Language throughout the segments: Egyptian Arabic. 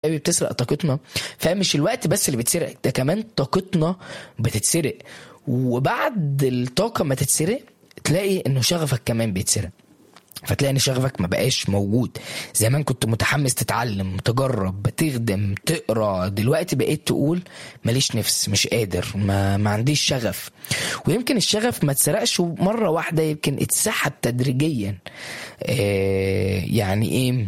قوي بتسرق طاقتنا فمش الوقت بس اللي بيتسرق ده كمان طاقتنا بتتسرق وبعد الطاقه ما تتسرق تلاقي انه شغفك كمان بيتسرق فتلاقي ان شغفك ما بقاش موجود زمان كنت متحمس تتعلم تجرب تخدم تقرا دلوقتي بقيت تقول ماليش نفس مش قادر ما, ما عنديش شغف ويمكن الشغف ما اتسرقش مره واحده يمكن اتسحب تدريجيا آه يعني ايه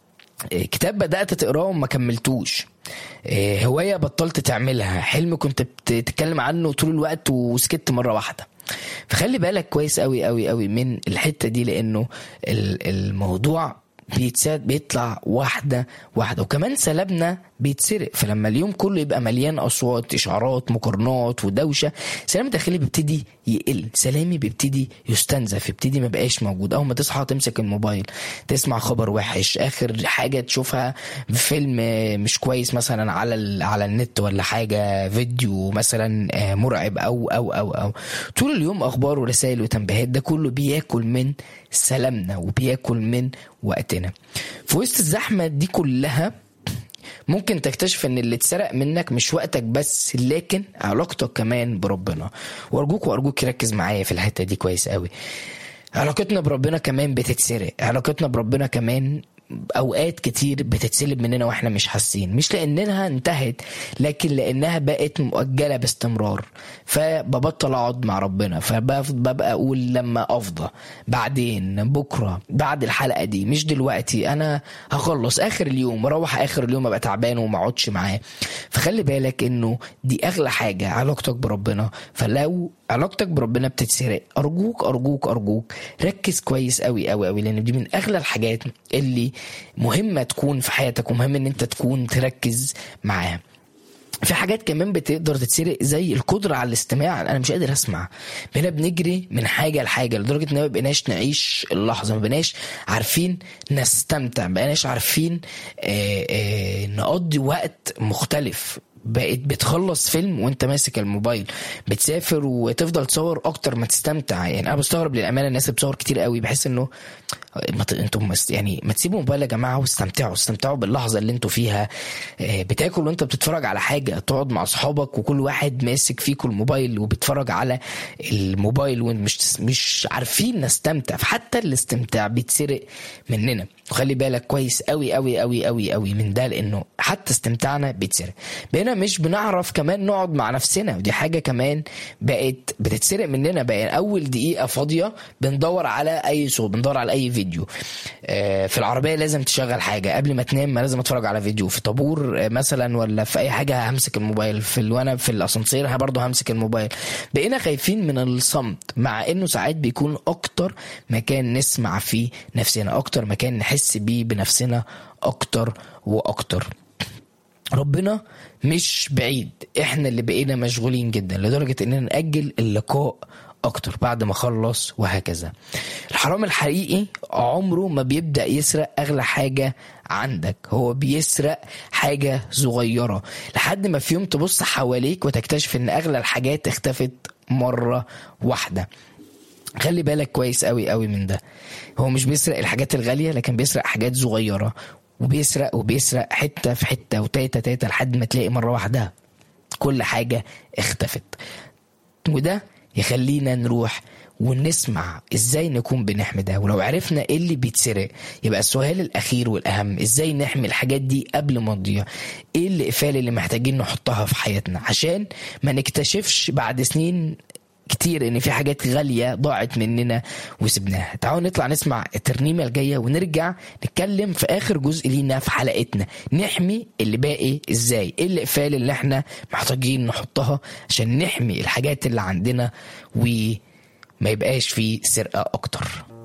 آه، كتاب بدأت تقراه وما كملتوش آه، هواية بطلت تعملها حلم كنت بتتكلم عنه طول الوقت وسكت مرة واحدة فخلي بالك كويس قوي قوي قوي من الحتة دي لأنه ال- الموضوع بيتساد بيطلع واحدة واحدة وكمان سلامنا بيتسرق فلما اليوم كله يبقى مليان أصوات إشعارات مقارنات ودوشة سلام الداخلي بيبتدي يقل سلامي بيبتدي يستنزف يبتدي ما بقاش موجود أول ما تصحى تمسك الموبايل تسمع خبر وحش آخر حاجة تشوفها فيلم مش كويس مثلا على ال- على النت ولا حاجة فيديو مثلا آه، مرعب أو أو أو أو طول اليوم أخبار ورسائل وتنبيهات ده كله بياكل من سلامنا وبياكل من وقتنا في وسط الزحمة دي كلها ممكن تكتشف ان اللي اتسرق منك مش وقتك بس لكن علاقتك كمان بربنا وارجوك وارجوك ركز معايا في الحته دي كويس قوي علاقتنا بربنا كمان بتتسرق علاقتنا بربنا كمان اوقات كتير بتتسلب مننا واحنا مش حاسين مش لانها انتهت لكن لانها بقت مؤجله باستمرار فببطل اقعد مع ربنا فببقى اقول لما افضى بعدين بكره بعد الحلقه دي مش دلوقتي انا هخلص اخر اليوم اروح اخر اليوم ابقى تعبان وما اقعدش معاه فخلي بالك انه دي اغلى حاجه علاقتك بربنا فلو علاقتك بربنا بتتسرق ارجوك ارجوك ارجوك ركز كويس قوي قوي قوي لان دي من اغلى الحاجات اللي مهمه تكون في حياتك ومهم ان انت تكون تركز معاها في حاجات كمان بتقدر تتسرق زي القدرة على الاستماع انا مش قادر اسمع بقينا بنجري من حاجة لحاجة لدرجة ان ما بقيناش نعيش اللحظة ما بقيناش عارفين نستمتع ما بقيناش عارفين آه، آه، نقضي وقت مختلف بقيت بتخلص فيلم وانت ماسك الموبايل بتسافر وتفضل تصور اكتر ما تستمتع يعني انا بستغرب للامانه الناس اللي بتصور كتير قوي بحس انه ما ت... انتم مس... يعني ما تسيبوا الموبايل يا جماعه واستمتعوا استمتعوا باللحظه اللي انتوا فيها آه، بتاكل وانت بتتفرج على حاجه تقعد مع اصحابك وكل واحد ماسك فيكم الموبايل وبيتفرج على الموبايل ومش مش عارفين نستمتع فحتى الاستمتاع بيتسرق مننا وخلي بالك كويس قوي قوي قوي قوي قوي من ده لانه حتى استمتاعنا بيتسرق بقينا مش بنعرف كمان نقعد مع نفسنا ودي حاجه كمان بقت بتتسرق مننا بقى اول دقيقه فاضيه بندور على اي صوت بندور على اي فيديو آه، في العربيه لازم تشغل حاجه قبل ما تنام ما لازم اتفرج على فيديو في طابور آه، مثلا ولا في اي حاجه همسك الموبايل في ال- وانا في الاسانسير برضه همسك الموبايل بقينا خايفين من الصمت مع انه ساعات بيكون اكتر مكان نسمع فيه نفسنا اكتر مكان نحس بيه بنفسنا اكتر واكتر ربنا مش بعيد احنا اللي بقينا مشغولين جدا لدرجة اننا نأجل اللقاء اكتر بعد ما خلص وهكذا الحرام الحقيقي عمره ما بيبدأ يسرق اغلى حاجة عندك هو بيسرق حاجة صغيرة لحد ما في يوم تبص حواليك وتكتشف ان اغلى الحاجات اختفت مرة واحدة خلي بالك كويس قوي قوي من ده هو مش بيسرق الحاجات الغالية لكن بيسرق حاجات صغيرة وبيسرق وبيسرق حتة في حتة وتاتا تاتا لحد ما تلاقي مرة واحدة كل حاجة اختفت وده يخلينا نروح ونسمع ازاي نكون بنحمي ولو عرفنا ايه اللي بيتسرق يبقى السؤال الاخير والاهم ازاي نحمي الحاجات دي قبل ما تضيع ايه الاقفال اللي محتاجين نحطها في حياتنا عشان ما نكتشفش بعد سنين كتير ان في حاجات غاليه ضاعت مننا وسبناها تعالوا نطلع نسمع الترنيمه الجايه ونرجع نتكلم في اخر جزء لينا في حلقتنا نحمي اللي باقي ازاي ايه الاقفال اللي احنا محتاجين نحطها عشان نحمي الحاجات اللي عندنا وما يبقاش في سرقه اكتر